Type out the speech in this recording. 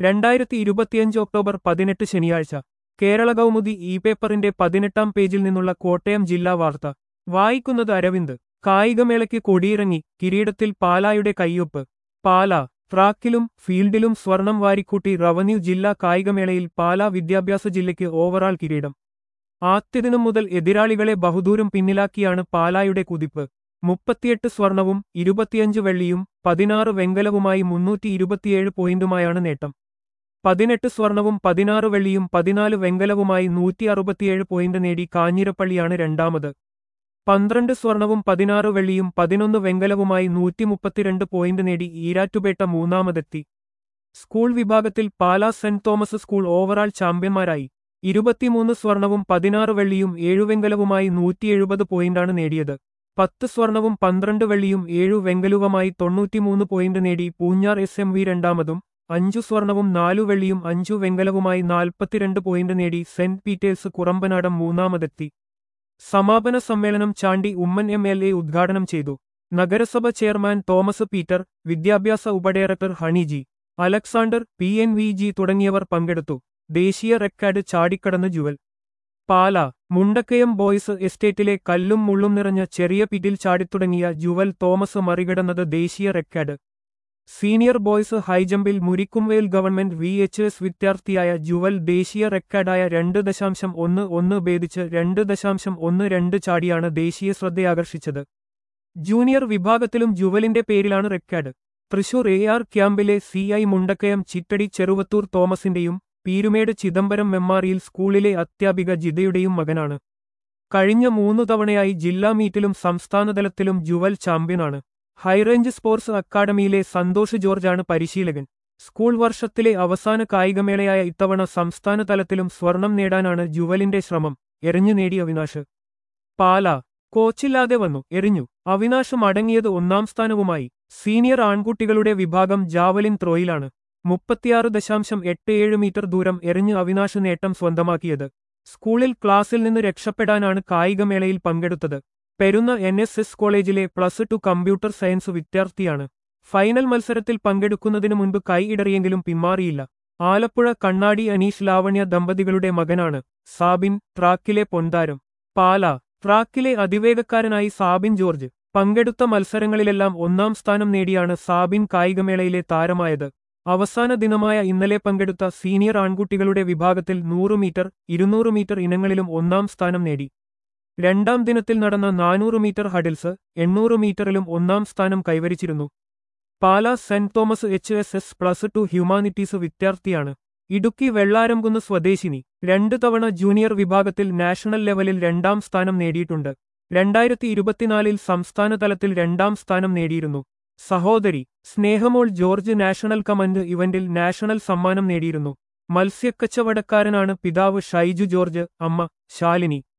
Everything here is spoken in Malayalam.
രണ്ടായിരത്തി ഇരുപത്തിയഞ്ച് ഒക്ടോബർ പതിനെട്ട് ശനിയാഴ്ച കേരള കൗമുദി ഇ പേപ്പറിന്റെ പതിനെട്ടാം പേജിൽ നിന്നുള്ള കോട്ടയം ജില്ലാ വാർത്ത വായിക്കുന്നത് അരവിന്ദ് കായികമേളയ്ക്ക് കൊടിയിറങ്ങി കിരീടത്തിൽ പാലായുടെ കയ്യൊപ്പ് പാല ട്രാക്കിലും ഫീൽഡിലും സ്വർണം വാരിക്കൂട്ടി റവന്യൂ ജില്ലാ കായികമേളയിൽ പാലാ വിദ്യാഭ്യാസ ജില്ലയ്ക്ക് ഓവറാൾ കിരീടം ആദ്യദിനം മുതൽ എതിരാളികളെ ബഹുദൂരം പിന്നിലാക്കിയാണ് പാലായുടെ കുതിപ്പ് മുപ്പത്തിയെട്ട് സ്വർണവും ഇരുപത്തിയഞ്ച് വെള്ളിയും പതിനാറ് വെങ്കലവുമായി മുന്നൂറ്റി ഇരുപത്തിയേഴ് പോയിന്റുമായാണ് നേട്ടം പതിനെട്ട് സ്വർണവും പതിനാറ് വെള്ളിയും പതിനാല് വെങ്കലവുമായി നൂറ്റി അറുപത്തിയേഴ് പോയിന്റ് നേടി കാഞ്ഞിരപ്പള്ളിയാണ് രണ്ടാമത് പന്ത്രണ്ട് സ്വർണവും പതിനാറ് വെള്ളിയും പതിനൊന്ന് വെങ്കലവുമായി നൂറ്റി മുപ്പത്തിരണ്ട് പോയിന്റ് നേടി ഈരാറ്റുപേട്ട മൂന്നാമതെത്തി സ്കൂൾ വിഭാഗത്തിൽ Pala saint Thomas school overall ചാമ്പ്യന്മാരായി ഇരുപത്തിമൂന്ന് സ്വർണവും പതിനാറ് വെള്ളിയും ഏഴു വെങ്കലവുമായി നൂറ്റി എഴുപത് പോയിന്റാണ് നേടിയത് പത്ത് സ്വർണവും പന്ത്രണ്ട് വെള്ളിയും ഏഴു വെങ്കലുവുമായി തൊണ്ണൂറ്റിമൂന്ന് പോയിന്റ് നേടി പൂഞ്ഞാർ എസ് എം വി രണ്ടാമതും അഞ്ചു സ്വർണവും നാലു വെള്ളിയും അഞ്ചു വെങ്കലവുമായി നാൽപ്പത്തിരണ്ട് പോയിന്റ് നേടി സെന്റ് പീറ്റേഴ്സ് കുറമ്പനാടം മൂന്നാമതെത്തി സമാപന സമ്മേളനം Chandy Oommen M L A ഉദ്ഘാടനം ചെയ്തു നഗരസഭ ചെയർമാൻ തോമസ് പീറ്റർ വിദ്യാഭ്യാസ ഉപഡയറക്ടർ ഹണിജി Alexander P N V G തുടങ്ങിയവർ പങ്കെടുത്തു ദേശീയ റെക്കാർഡ് ചാടിക്കടന്ന് ജുവൽ പാല മുണ്ടക്കയം ബോയ്സ് എസ്റ്റേറ്റിലെ കല്ലും മുള്ളും നിറഞ്ഞ ചെറിയ പിറ്റിൽ ചാടിത്തുടങ്ങിയ ജുവൽ തോമസ് മറികടന്നത് ദേശീയ റെക്കാർഡ് സീനിയർ ബോയ്സ് ഹൈജമ്പിൽ Murikkumvayal government V H S വിദ്യാർത്ഥിയായ ജുവൽ ദേശീയ റെക്കോർഡായ രണ്ട് ദശാംശം ഒന്ന് ഒന്ന് ഭേദിച്ച് രണ്ട് ദശാംശം ഒന്ന് രണ്ട് ചാടിയാണ് ദേശീയ ശ്രദ്ധയാകർഷിച്ചത് ജൂനിയർ വിഭാഗത്തിലും ജുവലിന്റെ പേരിലാണ് റെക്കോർഡ് തൃശൂർ എ ആർ ക്യാമ്പിലെ സി ഐ മുണ്ടക്കയം ചിറ്റടി ചെറുവത്തൂർ തോമസിന്റെയും പീരുമേട് ചിദംബരം മെമ്മാറിയിൽ സ്കൂളിലെ അധ്യാപിക ജിതയുടെയും മകനാണ് കഴിഞ്ഞ മൂന്നു തവണയായി ജില്ലാ മീറ്റിലും സംസ്ഥാനതലത്തിലും ജുവൽ ചാമ്പ്യനാണ് ഹൈറേഞ്ച് സ്പോർട്സ് അക്കാദമിയിലെ സന്തോഷ് ജോർജാണ് പരിശീലകൻ സ്കൂൾ വർഷത്തിലെ അവസാന കായികമേളയായ ഇത്തവണ സംസ്ഥാന തലത്തിലും സ്വർണം നേടാനാണ് ജുവലിന്റെ ശ്രമം എറിഞ്ഞു നേടി അവിനാശ് പാല കോച്ചില്ലാതെ വന്നു എറിഞ്ഞു അവിനാശ് മടങ്ങിയത് ഒന്നാം സ്ഥാനവുമായി സീനിയർ ആൺകുട്ടികളുടെ വിഭാഗം ജാവലിൻ ത്രോയിലാണ് മുപ്പത്തിയാറ് ദശാംശം എട്ട് ഏഴ് മീറ്റർ ദൂരം എറിഞ്ഞ് അവിനാശ് നേട്ടം സ്വന്തമാക്കിയത് സ്കൂളിൽ ക്ലാസ്സിൽ നിന്ന് രക്ഷപ്പെടാനാണ് കായികമേളയിൽ പങ്കെടുത്തത് പെരുന്ന എൻ എസ് എസ് കോളേജിലെ പ്ലസ് ടു കമ്പ്യൂട്ടർ സയൻസ് വിദ്യാർത്ഥിയാണ് ഫൈനൽ മത്സരത്തിൽ പങ്കെടുക്കുന്നതിനു മുൻപ് കൈ ഇടറിയെങ്കിലും പിന്മാറിയില്ല ആലപ്പുഴ കണ്ണാടി അനീഷ് ലാവണ്യ ദമ്പതികളുടെ മകനാണ് സാബിൻ ട്രാക്കിലെ പൊന്താരം പാല ട്രാക്കിലെ അതിവേഗക്കാരനായി സാബിൻ ജോർജ് പങ്കെടുത്ത മത്സരങ്ങളിലെല്ലാം ഒന്നാം സ്ഥാനം നേടിയാണ് സാബിൻ കായികമേളയിലെ താരമായത് അവസാന ദിനമായ ഇന്നലെ പങ്കെടുത്ത സീനിയർ ആൺകുട്ടികളുടെ വിഭാഗത്തിൽ നൂറ് മീറ്റർ ഇരുന്നൂറ് മീറ്റർ ഇനങ്ങളിലും ഒന്നാം സ്ഥാനം നേടി രണ്ടാം ദിനത്തിൽ നടന്ന നാനൂറ് മീറ്റർ ഹഡിൽസ് എണ്ണൂറ് മീറ്ററിലും ഒന്നാം സ്ഥാനം കൈവരിച്ചിരുന്നു Pala saint Thomas H S S plus two humanities വിദ്യാർത്ഥിയാണ് ഇടുക്കി വെള്ളാരംകുന്ന് സ്വദേശിനി രണ്ടു തവണ ജൂനിയർ വിഭാഗത്തിൽ നാഷണൽ ലെവലിൽ രണ്ടാം സ്ഥാനം നേടിയിട്ടുണ്ട് രണ്ടായിരത്തി ഇരുപത്തിനാലിൽ സംസ്ഥാന തലത്തിൽ രണ്ടാം സ്ഥാനം നേടിയിരുന്നു സഹോദരി സ്നേഹമോൾ ജോർജ് നാഷണൽ കമന്റ് ഇവന്റിൽ നാഷണൽ സമ്മാനം നേടിയിരുന്നു മത്സ്യക്കച്ചവടക്കാരനാണ് പിതാവ് ഷൈജു ജോർജ് അമ്മ ശാലിനി